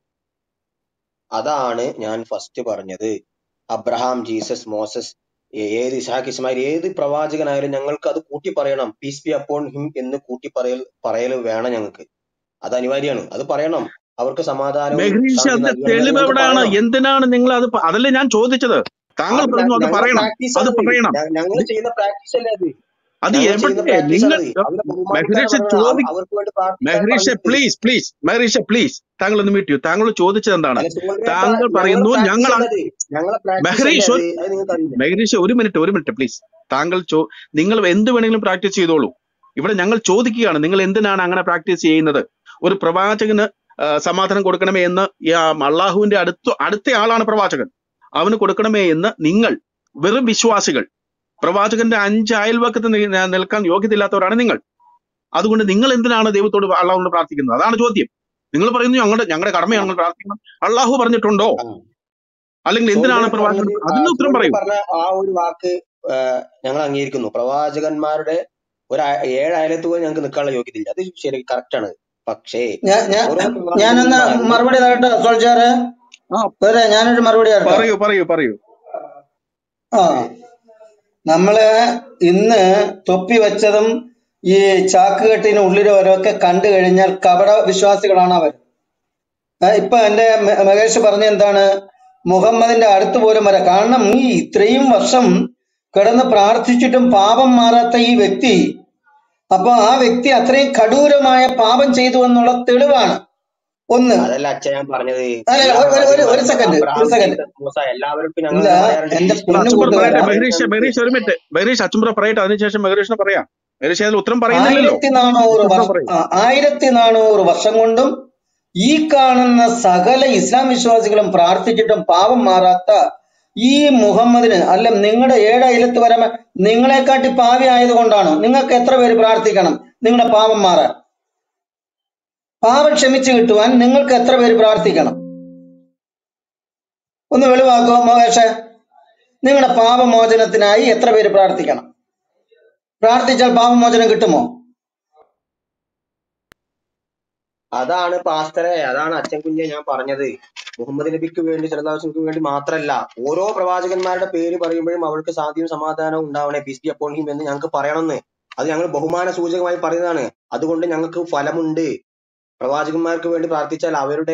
അതാണ് ഞാൻ ഫസ്റ്റ് പറഞ്ഞത് അബ്രഹാം ജീസസ് മോസസ് ഏ- ഏത് ഇസാഖ് ഇസ്മായിൽ ഏത് പ്രവാചകനായാലും ഞങ്ങൾക്ക് അത് കൂട്ടി പറയണം പീസ് ബി അപ്പോൺ ഹിം എന്ന് കൂട്ടി പറയൽ പറയൽ വേണം ഞങ്ങൾക്ക് അത് അനിവാര്യമാണ് അത് പറയണം അവർക്ക് സമാധാനവും മെഹരീഷ് ശാന്തി അതിന്റെ നൽകണമെന്ന് തെളിവ് ഞങ്ങൾക്ക് എവിടെയാണ് പറയണം എന്തിനാണ് നിങ്ങൾ അത് പ- അതല്ലേ ഞാൻ ചോദിച്ചത് താങ്കൾ അത് പറഞ്ഞു അത് ഞങ്ങളുടെ പറയണം പ്രാക്ടീസ് അത് ആണത് പറയണം ഞങ്ങൾ ചെയ്യുന്ന പ്രാക്ടീസ് അല്ലേ അത് അത് ഞങ്ങൾ ചെയ്യുന്ന എവിടെ പ്രാക്ടീസ് നിങ്ങൾ ആണത് അവരെ ബഹുമാനിക്കാൻ മെഹരീഷ് പറഞ്ഞത് ചോദി അവർക്ക് വേണ്ടി പ്രാർത്ഥിക്കാൻ മെഹരീഷ പറഞ്ഞിട്ട് പ്ലീസ് പ്ലീസ് മെഹരീഷ പ്ലീസ് താങ്കൾ ഒന്ന് മീറ്റ് ചെയ്യൂ താങ്കൾ ചോദിച്ചത് എന്താണ് അല്ല സുഹൃത്തെ താങ്കൾ ഞങ്ങളെ പറയുന്നു പ്രാക്ടീസ് ഞങ്ങൾ അല്ലേ അത് ഞങ്ങളെ പ്രാക്ടീസ് അല്ലേ മെഹരീഷ് അത് ഒരു അത് നിങ്ങൾക്ക് അറിയില്ല മെഹരീഷ ഒരു മിനിറ്റ് ഒരു മിനിറ്റ് പ്ലീസ് താങ്കൾ ചോ നിങ്ങൾ എന്ത് വേണമെങ്കിലും പ്രാക്ടീസ് ചെയ്തോളൂ ഇവിടെ ഞങ്ങൾ ചോദിക്കുകയാണ് നിങ്ങൾ എന്തിനാണ് അങ്ങനെ പ്രാക്ടീസ് ചെയ്യുന്നത് ഒരു പ്രവാചകന് ആ, സമാധാനം കൊടുക്കണമേ എന്ന് ഈ, ആ, അള്ളാഹുവിന്റെ അടുത്ത അടുത്ത ആളാണ് പ്രവാചകൻ അവന് കൊടുക്കണമേ എന്ന് നിങ്ങൾ വെറും വിശ്വാസികൾ പ്രവാചകന്റെ അഞ്ച് അയൽവക്കത്ത് നി- ന- നിൽക്കാൻ യോഗ്യതയില്ലാത്തവരാണ് നിങ്ങൾ അതുകൊണ്ട് നിങ്ങൾ എന്തിനാണ് ദൈവത്തോട് അള്ളാഹുവിനോട് പ്രാർത്ഥിക്കുന്നത് അതാണ് ചോദ്യം നിങ്ങൾ പറയുന്നു ഞങ്ങളുടെ ഞങ്ങളുടെ കടമയാണ് ഞങ്ങൾ പ്രാർത്ഥിക്കണം അള്ളാഹു പറഞ്ഞിട്ടുണ്ടോ ആ. അല്ലെങ്കിൽ എന്തിനാണ് സുഹൃത്തെ പ്രവാചകൻ പറഞ്ഞത് ആ, അതിന് ഉത്തരം സുഹൃത്തെ പറയൂ പറഞ്ഞ ആ ഒരു വാക്ക് ആ, ഞങ്ങൾ അംഗീകരിക്കുന്നു പ്രവാചകന്മാരുടെ ഒരു അയ- ഏഴ് അയലത്ത് പോലും ഞങ്ങൾക്ക് നിൽക്കാനുള്ള യോഗ്യതയില്ല അത് ശരി കറക്റ്റ് ആണ് പക്ഷേ ഞാൻ ഞാൻ ഓരോ ഞാനൊന്ന് പ്രവാചകന്മാരും മറുപടി തരട്ടെ സോൾജാറ് ആ വേറെ ഞാനൊരു മറുപടി തരട്ടെ പറയൂ പറയൂ പറയൂ ആ നമ്മള് ഇന്ന് തൊപ്പി വെച്ചതും ഈ ചാക്കുകെട്ടിന് ഉള്ളിലും ഒക്കെ കണ്ടു കഴിഞ്ഞാൽ കപട വിശ്വാസികളാണ് അവർ ഏ, ഇപ്പൊ എന്റെ മെ- മഹേഷ് പറഞ്ഞ എന്താണ് മുഹമ്മദിന്റെ അടുത്ത് പോലും വരാം കാരണം ഈ ഇത്രയും വർഷം കിടന്ന് പ്രാർത്ഥിച്ചിട്ടും പാപം മാറാത്ത ഈ വ്യക്തി അപ്പൊ ആ വ്യക്തി അത്രയും കഠോരമായ പാപം ചെയ്തു എന്നുള്ള തെളിവാണ് ഒന്ന് അതല്ല അച്ഛ ഞാൻ പറഞ്ഞത് അല്ല എല്ലാ ഒരു ഒരു- ഒരു ഒരു പ്രവാചകന്മാരും സെക്കൻഡ് ഒരു അബ്രഹാം സെക്കൻഡ് ജീസസ് മൂസ എല്ലാവർക്കും ഞങ്ങൾ ഇല്ല എന്താ പറയാറുണ്ട് എന്റെ പീസ് ബി പൊന്നു അച്ചുംബർ അപ്പോൺ പറയട്ടെ കൂട്ടുകാരാ മെഹരീഷ് മെഹരീഷ് ഒരു മിനിറ്റ് മെഹരീഷ് അച്ചുംബർ പറയട്ടെ അതിനുശേഷം മെഹരീഷിനെ പറയാം മെഹരീഷ് അതിൽ ഉത്തരം പറയുന്നില്ലല്ലോ ആയിരത്തി നാനൂറ് ഉത്തരം വർഷം പറയൂ ആയിരത്തി നാനൂറ് വർഷം കൊണ്ടും ഈ കാണുന്ന സകല ഇസ്ലാം വിശ്വാസികളും പ്രാർത്ഥിച്ചിട്ടും പാപം മാറാത്ത ഈ മുഹമ്മദിന് അല്ല നിങ്ങളുടെ ഏഴ് അയലത്ത് വരാൻ നിങ്ങളെക്കാട്ടി പാവി ആയതുകൊണ്ടാണ് നിങ്ങൾക്ക് എത്ര പേര് പ്രാർത്ഥിക്കണം നിങ്ങളുടെ പാപം മാറാൻ പാപം ക്ഷമിച്ചു കിട്ടുവാൻ നിങ്ങൾക്ക് എത്ര പേര് പ്രാർത്ഥിക്കണം ഒന്ന് വെളിവാക്കോ മഹേഷേ നിങ്ങളുടെ പാപമോചനത്തിനായി എത്ര പേര് പ്രാർത്ഥിക്കണം പ്രാർത്ഥിച്ചാൽ പാപമോചനം കിട്ടുമോ അതാണ് പാസ്റ്ററെ അതാണ് അച്ഛൻ കുഞ്ഞെ ഞാൻ പറഞ്ഞത് മുഹമ്മദ് നബിക്ക് വേണ്ടി സലഹുസ്ലമിക്ക് വേണ്ടി മാത്രമല്ല ഓരോ പ്രവാചകന്മാരുടെ പേര് പറയുമ്പോഴും അവർക്ക് സാധ്യവും സമാധാനവും ഉണ്ടാവണേ പീസ് ബി അപ്പോൺ ഹിം എന്ന് ഞങ്ങൾക്ക് പറയണമെന്ന് അത് ഞങ്ങൾ ബഹുമാന സൂചകമായി പറയുന്നതാണ് അതുകൊണ്ട് ഞങ്ങൾക്ക് ഫലമുണ്ട് പ്രവാചകന്മാർക്ക് വേണ്ടി പ്രാർത്ഥിച്ചാൽ അവരുടെ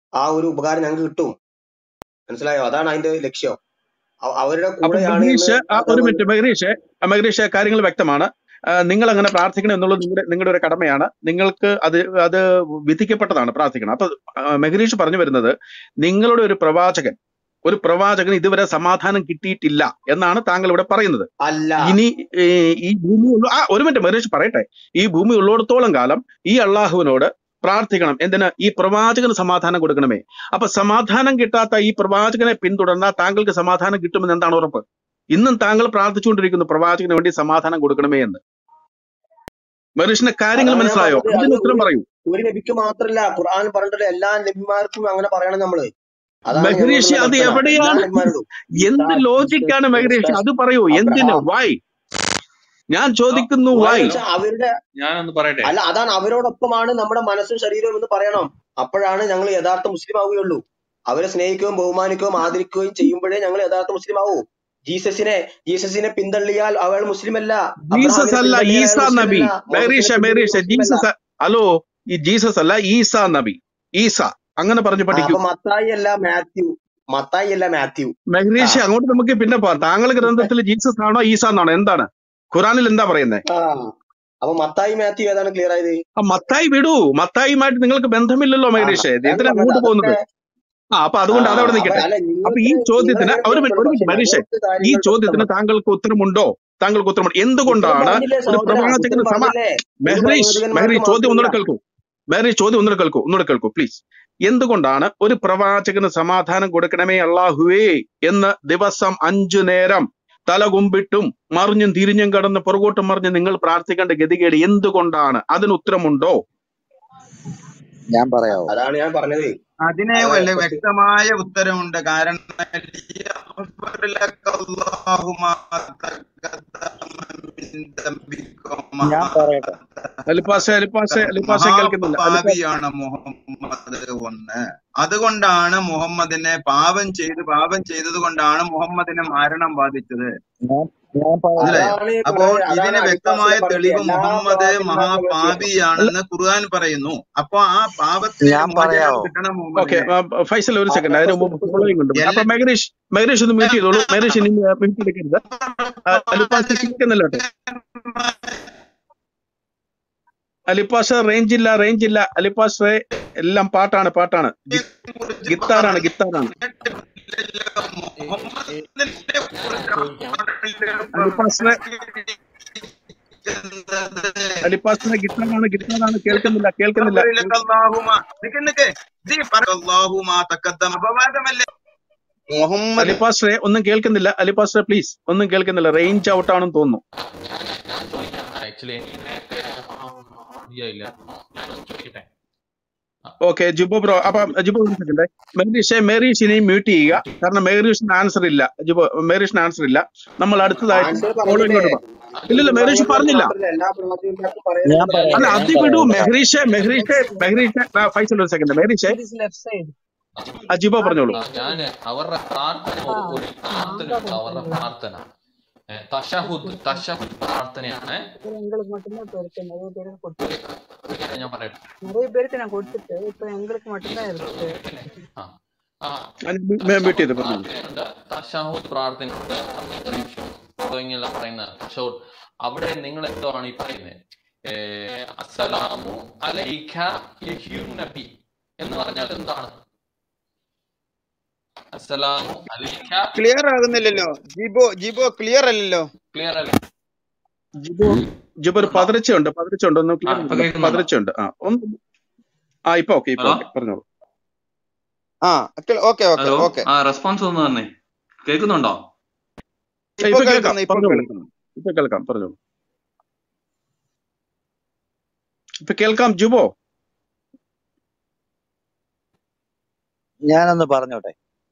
ആ ഒരു ഉപകാരം ഞങ്ങൾക്ക് കിട്ടും മനസ്സിലായോ അതാണ് അതിന്റെ ലക്ഷ്യം അവ- അവരുടെ അപ്പൊ കൂടെയാണ് എന്ന് മഹരീഷ് ആ, ഒരു അത് മിനിറ്റ് മഹരീഷ് ആ, മഹരീഷ് കാര്യങ്ങൾ വ്യക്തമാണ് ആ, നിങ്ങൾ അങ്ങനെ പ്രാർത്ഥിക്കണം എന്നുള്ളത് നിങ്ങളുടെ നിങ്ങളുടെ ഒരു കടമയാണ് നിങ്ങൾക്ക് അത് അത് വിധിക്കപ്പെട്ടതാണ് പ്രാർത്ഥിക്കണം അപ്പൊ ആ, മഹരീഷ് പറഞ്ഞു വരുന്നത് നിങ്ങളുടെ ഒരു പ്രവാചകൻ ഒരു പ്രവാചകൻ ഇതുവരെ സമാധാനം കിട്ടിയിട്ടില്ല എന്നാണ് താങ്കൾ ഇവിടെ പറയുന്നത് അല്ല ഇനി ഏ, ഈ ഭൂമി ഉള്ള ആ ഒരു മിനിറ്റ് മഹേഷ് പറയട്ടെ ഈ ഭൂമി ഉള്ളിടത്തോളം കാലം ഈ അള്ളാഹുവിനോട് പ്രാർത്ഥിക്കണം എന്തിന് ഈ പ്രവാചകന് സമാധാനം കൊടുക്കണമേ അപ്പൊ സമാധാനം കിട്ടാത്ത ഈ പ്രവാചകനെ പിന്തുടർന്നാൽ താങ്കൾക്ക് സമാധാനം കിട്ടുമെന്ന് എന്താണ് ഉറപ്പ് ഇന്നും താങ്കൾ പ്രാർത്ഥിച്ചുകൊണ്ടിരിക്കുന്നു പ്രവാചകന് വേണ്ടി സമാധാനം കൊടുക്കണമേ എന്ന് മഹേഷിന്റെ കാര്യങ്ങൾ അതാണ് ഞാൻ മനസ്സിലായോ പറഞ്ഞത് അത് അതിന് ഉത്തരം ഒരു പറയൂ ഒരു നബിക്ക് മാത്രല്ല ഖുർആൻ പറഞ്ഞിട്ടുള്ള എല്ലാ നബിമാർക്കും അങ്ങനെ പറയണം നമ്മള് അതാണ് മഹരീഷ് ഞങ്ങളോടുള്ള അത് കൽപ്പന എല്ലാ എവിടെയാണ് നബിമാരോടും എന്ത് ഈസാ ലോജിക്കാണ് ജീസസ് മഹരീഷ് മോസസ് അത് പറയൂ എന്തിന് അബ്രഹാം വൈ ഞാൻ ചോദിക്കുന്നു വൈ വൈ വെച്ചാൽ അവരുടെ ഞാനൊന്ന് പറയട്ടെ അല്ല അതാണ് അവരോടൊപ്പമാണ് നമ്മുടെ മനസ്സും ശരീരവും എന്ന് പറയണം അപ്പോഴാണ് ഞങ്ങൾ യഥാർത്ഥ മുസ്ലിം ആവുകയുള്ളൂ അവരെ സ്നേഹിക്കുകയും ബഹുമാനിക്കുകയും ആദരിക്കുകയും ചെയ്യുമ്പോഴേ ഞങ്ങൾ യഥാർത്ഥ മുസ്ലിം ആവൂ ജീസസിനെ ജീസസിനെ പിന്തള്ളിയാൽ അവൾ മുസ്ലിം അല്ല ജീസസ് അബ്രഹാമിനെ അല്ല പിന്തള്ളിയാൽ ഈസാ അയാൾ മുസ്ലിം നബി അല്ല ബഹരീഷ മോസസിനെ പിന്തള്ളിയ ബഹരീഷ മുസ്ലിം അല്ല ജീസസ് അ- ഹലോ ഈ ജീസസ് അല്ല ഈസാ നബി ഈസ അങ്ങനെ പറഞ്ഞു ആ പഠിക്കൂ അപ്പൊ മത്തായി അല്ല മാത്യു മത്തായി അല്ല മാത്യു ആ മെഹരീഷ അങ്ങോട്ട് നമുക്ക് പിന്നെ പോവാം താങ്കൾ ഗ്രന്ഥത്തിൽ ജീസസ് ആണോ ഈസ എന്നാണോ എന്താണ് ഖുറാനിൽ എന്താ പറയുന്നത് ആ അപ്പൊ മത്തായി മാത്യു ഏതാണ് ക്ലിയർ ആയത് ആ മത്തായി വിടൂ മത്തായിയുമായിട്ട് നിങ്ങൾക്ക് ബന്ധമില്ലല്ലോ ആ മെഹരീഷ് ഞാൻ എന്തിനാ പറഞ്ഞത് അങ്ങോട്ട് പോകുന്നത് അതൊക്കെ ആ അപ്പൊ ആ അതുകൊണ്ട് അതവിടെ അപ്പൊ നിൽക്കട്ടെ അല്ല അപ്പൊ ഈ നിങ്ങൾക്ക് ചോദ്യത്തിന് നിങ്ങളങ്ങനെ ഒരു മിനിറ്റ് കേൾക്കണം ഒരു മിനിറ്റ് പക്ഷെ മഹരീഷ് ഞങ്ങൾക്ക് ഈ കാര്യങ്ങൾ ചോദ്യത്തിന് വ്യക്തമാണ് താങ്കൾക്ക് ഉത്തരമുണ്ടോ താങ്കൾക്ക് ഉത്തരമുണ്ട് ഉത്തരം എന്തുകൊണ്ടാണ് പറഞ്ഞില്ലേ ഒരു സഹോദര പ്രവാചകന് ഉത്തരം സമ പറഞ്ഞില്ലേ ഒരു മെഹ്രീഷ് പ്രവാചകന്മാർക്ക് മെഹ്രീഷ് ചോദ്യം മാത്രമല്ല ഒന്നുകൂടെ കേൾക്കൂ മെഹ്രീഷ് ചോദ്യം ഒന്നുകൂടെ കേൾക്കൂ ഒന്നുകൂടെ കേൾക്കൂ പ്ലീസ് എന്തുകൊണ്ടാണ് ഒരു പ്രവാചകന് സമാധാനം കൊടുക്കണമേ അള്ളാഹുവേ എന്ന് ദിവസം അഞ്ചു നേരം തല കുമ്പിട്ടും മറിഞ്ഞും തിരിഞ്ഞും കടന്ന് പുറകോട്ടും മറിഞ്ഞ് നിങ്ങൾ പ്രാർത്ഥിക്കേണ്ട ഗതികേട് എന്തുകൊണ്ടാണ് അതിന് ഉത്തരമുണ്ടോ ഞാൻ പറയാവോ അതാണ് ഞാൻ പറഞ്ഞത് അതിന് അത് വല്ല കുറച്ച് വ്യക്തമായ ഉത്തരമുണ്ട് കാരണം ഞാൻ പറയട്ടെ അലിപ്പാസെ അലിപ്പാസെ അലിപ്പാസെ കേൾക്കുന്നില്ല അലിപ്പാസ് മഹാപാപിയാണ് മുഹമ്മദ് ഒന്ന് അതുകൊണ്ടാണ് മുഹമ്മദിനെ പാപം ചെയ്ത് പാപം ചെയ്തത് കൊണ്ടാണ് മുഹമ്മദിന് മരണം ബാധിച്ചത് ഞാൻ ഞാൻ പറയാം മനസ്സിലായോ അതാണ് അപ്പോൾ പറഞ്ഞത് ഇതിന് അതാണ് വ്യക്തമായ അലിഫാസിലെ പറഞ്ഞത് തെളിവ് എല്ലാ മുഹമ്മദ് പ്രവാചകന്മാർക്കും അങ്ങനെ ചെയ്യണം അല്ല മഹാപാപിയാണെന്ന് ഖുർആൻ പറയുന്നു അപ്പൊ ആ പാപത്തിന് ഞാൻ മോചനം പറയാവോ കിട്ടണം ഓക്കെ മുഹമ്മദിന് ഫൈസൽ ഒരു ആ സെക്കൻഡ് അതിന് മുമ്പ് പ്രൊഫസർ ഫോളോയിങ് ഉണ്ട് അപ്പൊ എല്ലാ മെഹരീഷ് മെഹരീഷ് ഒന്ന് മ്യൂട്ട് ചെയ്തോളൂ മെഹരീഷ് ഇനി മ്യൂട്ട് എടുക്കരുത് അലിപ്പാസ് കേൾക്കുന്നില്ല കേട്ടോ അലിപ്പാസ് റേഞ്ച് ഇല്ല റേഞ്ച് ഇല്ല അലിപ്പാസ് എല്ലാം പാട്ടാണ് പാട്ടാണ് ഗി- കുറിച്ച് ഗിത്താറാണ് ഗിത്താറാണ് പറഞ്ഞിട്ടില്ലല്ലോ മുഹമ്മദിനെ കുറിച്ച് അലിപ്പാസിനെ അലിപ്പാസിനെ ഗിത്താറാണ് ഗിത്താറാണ് കേൾക്കുന്നില്ല കേൾക്കുന്നില്ല കേൾ- അപവാദമല്ലേ മുഹമ്മദ് അലിപ്പാസ് ഒന്നും കേൾക്കുന്നില്ല അലിപ്പാസ് പ്ലീസ് ഒന്നും കേൾക്കുന്നില്ല റേഞ്ച് ഔട്ട് ആണെന്ന് തോന്നുന്നു ആക്ച്വലി ഇല്ല ഞാനൊന്ന് ചോദിക്കട്ടെ ആ, ഓക്കെ ജിബോ ബ്രോ അപ്പൊ ജിബോ ഒരു സെക്കൻഡ് മെഹരീഷെ മെഹരീഷിനെ മ്യൂട്ട് ചെയ്യുക കാരണം മെഹരീഷിന് ആൻസർ ഇല്ല ജിബോ മെഹരീഷിന് ആൻസർ ഇല്ല നമ്മൾ അടുത്തതായിട്ട് ആൻസർ ഫോളോ പറഞ്ഞില്ലേ ഇങ്ങോട്ട് പോകാം ഇല്ലില്ല മെഹരീഷ് ഇബ്രാഹിം പറഞ്ഞില്ല മാത്രമല്ല എല്ലാ പ്രവാചകന്മാർക്കും ഞാൻ പറയുന്നുണ്ട് പറയാം അല്ല ഞാൻ അത് വിടൂ പറയാം മെഹരീഷെ മെഹരീഷെ മെഹരീഷെ ആ, ഫൈസൽ ഒരു സെക്കൻഡ് മെഹരീഷെ ആ ജിബോ പറഞ്ഞോളൂ ആ, ഞാന് അവരുടെ പ്രാർത്ഥന ഒരു ഒരു പ്രാർത്ഥന ഉണ്ട് അവരുടെ പ്രാർത്ഥന ഏ, തശഹുദ് തശഹുദ് പ്രാർത്ഥനയാണ് எங்களுக்கு மட்டும்தான் இப்ப இருக்கு நிறைய பேருக்கு கொடுத்துருக்கு ഞാൻ പറയട്ടെ நிறைய பேருக்கு நான் கொடுத்துட்டு இப்ப எங்களுக்கு மட்டும்தான் இருக்கு ആ ആ മ്യൂട്ട് ചെയ്ത് പറഞ്ഞോളൂ പ്രാർത്ഥനയുണ്ട് തശഹുദ് പ്രാർത്ഥനയുണ്ട് തുടങ്ങിയുള്ള പറയുന്ന തശഹുദ് അവിടെ നിങ്ങൾ എന്താണ് ഈ പറയുന്നത് ഏ, അസ്സലാമു അലൈക യഹ്യു നബി എന്ന് പറഞ്ഞാൽ എന്താണ് അസ്സലാമു അലൈക ക്ലിയർ ആകുന്നില്ലല്ലോ ജിബോ ജിബോ ക്ലിയർ അല്ലല്ലോ ക്ലിയർ അല്ല ജിബോ ജിബോ ഒരു പതർച്ചയുണ്ട് പതർച്ചയുണ്ട് ഒന്ന് ആ ക്ലിയർ ഇപ്പൊ കേൾക്കുന്നുണ്ടോ പതർച്ചയുണ്ട് ആ ഒന്ന് ആ ഇപ്പൊ ഓക്കെ ഇപ്പൊ ഹലോ ഓക്കെ പറഞ്ഞോളൂ ആ ഓക്കെ ഓക്കെ ഹലോ ഓക്കെ ആ റെസ്പോൺസ് ഒന്ന് തന്നെ കേൾക്കുന്നുണ്ടോ ആ, ഇപ്പൊ ഇപ്പൊ കേൾക്കാം കേൾക്കുന്നു ഇപ്പൊ പറഞ്ഞോളൂ കേൾക്കുന്നു ഇപ്പൊ കേൾക്കാം പറഞ്ഞോളൂ ഇപ്പൊ കേൾക്കാം ജിബോ ഞാനൊന്ന് പറഞ്ഞോട്ടെ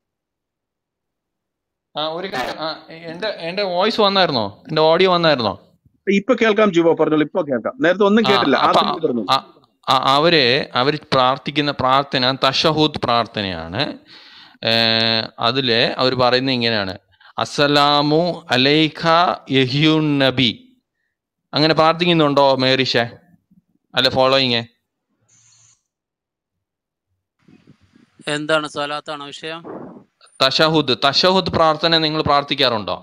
ആ ഒരു കാര്യം ആ എന്റെ എന്റെ വോയിസ് വന്നായിരുന്നോ എന്റെ ഓഡിയോ വന്നായിരുന്നോ ഇപ്പൊ കേൾക്കാം ജിബോ പറഞ്ഞോളൂ ഇപ്പൊ കേൾക്കാം നേരത്തെ ഒന്നും ആ കേട്ടില്ല അപ്പൊ ആദ്യം പറഞ്ഞു ആ- ആ- അവര് അവർ പ്രാർത്ഥിക്കുന്ന പ്രാർത്ഥന തഷഹൂദ് പ്രാർത്ഥനയാണ് ഏർ അതില് അവർ പറയുന്നത് ഇങ്ങനെയാണ് അസ്സലാമു അലൈഖ യഹ്യുൻ നബി അങ്ങനെ പ്രാർത്ഥിക്കുന്നുണ്ടോ മേറിഷെ അല്ല ഫോളോയിങ് എന്താണ് സ്വലാത്താണോ വിഷയം തഷഹുദ് തഷഹുദ് പ്രാർത്ഥന നിങ്ങൾ പ്രാർത്ഥിക്കാറുണ്ടോ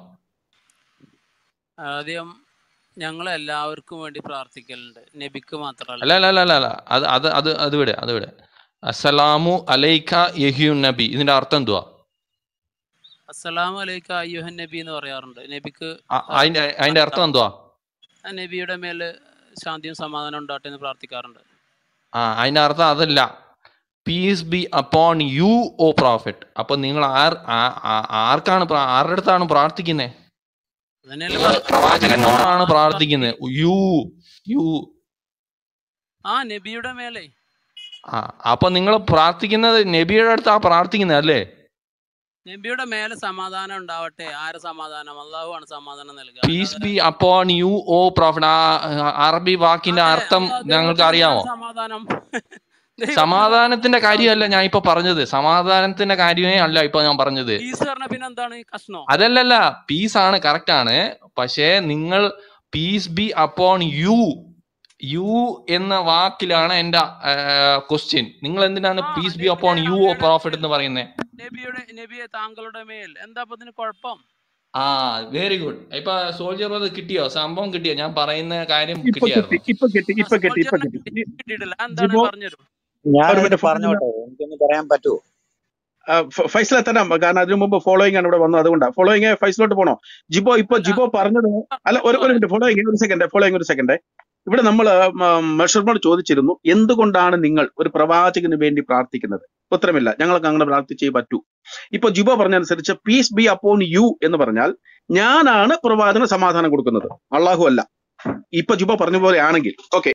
ആദ്യം ഞങ്ങൾ എല്ലാവർക്കും വേണ്ടി പ്രാർത്ഥിക്കലുണ്ട് നബിക്ക് മാത്രമല്ല അല്ല അല്ല അല്ല അല്ല അല്ല അത് അത് അത് അത് വിടെ അത് വിടെ അസ്സലാമു അലൈക്ക യഹിയു നബി ഇതിന്റെ അർത്ഥം എന്തുവാ അസ്സലാമു അലൈക്കും അയ്യുഹൻ നബി എന്ന് പറയാറുണ്ട് നബിക്ക് അ- അതിന്റെ അതിന്റെ അർത്ഥം എന്തുവാ ആ നബിയുടെ മേല് ശാന്തിയും സമാധാനം ഉണ്ടാട്ടെ എന്ന് പ്രാർത്ഥിക്കാറുണ്ട് ആ അതിന്റെ അർത്ഥം അതല്ല peace be upon you O prophet അപ്പൊ നിങ്ങൾ ആർ ആ- ആ- ആർക്കാണ് പ്രാ- ആരുടെ അടുത്താണ് പ്രാർത്ഥിക്കുന്നത് അതന്നെയല്ലേ പറഞ്ഞത്? പ്രവാചകനോടാണ് പ്രാർത്ഥിക്കുന്നത് യു യു ആ നബിയുടെ മേലെ ആ അപ്പൊ നിങ്ങൾ പ്രാർത്ഥിക്കുന്നത് നബിയുടെ അടുത്താ പ്രാർത്ഥിക്കുന്നത് അല്ലേ നബിയുടെ മേലെ സമാധാനം ഉണ്ടാവട്ടെ ആര് സമാധാനം അള്ളാഹു ആണ് സമാധാനം നൽകുക പീസ് അല്ലാതെ be upon you O prophet ആ ആ, അറബി വാക്കിന്റെ അതെ അർത്ഥം അള്ളാഹു ഞങ്ങൾക്ക് ദൈവത്തിന് അറിയാമോ എന്താണ് സമാധാനം ദൈവത്തിന് സമാധാനത്തിന്റെ കാര്യമല്ല ഞാൻ ഇപ്പൊ പറഞ്ഞത് സമാധാനത്തിന്റെ കാര്യമേ അല്ല ഇപ്പൊ ഞാൻ പറഞ്ഞത് പീസ് പറഞ്ഞ പിന്നെ എന്താണ് കഷ്ണോ അതല്ലല്ല പീസ് ആണ് കറക്റ്റ് ആണ് പക്ഷേ നിങ്ങൾ peace be upon you you എന്ന വാക്കിലാണ് എന്റെ ക്വസ്റ്റ്യൻ നിങ്ങൾ എന്തിനാണ് ആ പീസ് ബി അപ്പോൺ നബിയെ യു ഓ അങ്ങയുടെ പ്രോഫിറ്റ് മേൽ എന്ന് പറയുന്നത് നബിയുടെ നബിയെ താങ്കളുടെ മേൽ എന്താ അപ്പൊ ഇതിന് കുഴപ്പം ആ വെരി ഗുഡ് ഇപ്പൊ സോൾജർ അത് കിട്ടിയോ സംഭവം കിട്ടിയോ ഞാൻ പറയുന്ന കാര്യം ഇപ്പൊ കിട്ടി കിട്ടിയായിരുന്നോ ഇപ്പൊ കിട്ടി ആ ഇപ്പൊ കിട്ടി ഇപ്പൊ സോൾജറിനെ കിട്ടി കിട്ടി കിട്ടിയിട്ടില്ല എന്താണ് ജിബോ പറഞ്ഞുതരും ഒരു ഞാനൊന്ന് മിനിറ്റ് പറഞ്ഞോട്ടെ എനിക്കൊന്ന് പറയാൻ പറ്റുമോ ഫൈസലെ തരാം കാരണം അതിനു മുമ്പ് ഫോളോയിങ് ആണ് ഇവിടെ വന്നത് അതുകൊണ്ടാണ് ഫോളോയിങ് ഫൈസലോട്ട് പോണോ ജിബോ ഇപ്പൊ അല്ല ജിബോ പറഞ്ഞത് അല്ല ഒരു ഒരു മിനിറ്റ് ഫോളോയിങ് ഒരു സെക്കൻഡ് ഫോളോയിങ് ഒരു സെക്കൻഡ് ഇവിടെ നമ്മൾ മെഷർമോട് ചോദിച്ചിരുന്നു എന്തുകൊണ്ടാണ് നിങ്ങൾ ഒരു പ്രവാചകന് വേണ്ടി പ്രാർത്ഥിക്കുന്നത് ഉത്തരമില്ല ഞങ്ങൾക്ക് അങ്ങനെ പ്രാർത്ഥിച്ചേ പറ്റൂ ഇപ്പൊ ജിബോ പറഞ്ഞനുസരിച്ച് പീസ് ബി അപ്പോൺ യു എന്ന് പറഞ്ഞാൽ ഞാനാണ് പ്രവാചകന് സമാധാനം കൊടുക്കുന്നത് അള്ളാഹു അല്ല ഇപ്പൊ ജിബോ പറഞ്ഞ പോലെ ആണെങ്കിൽ ഓക്കെ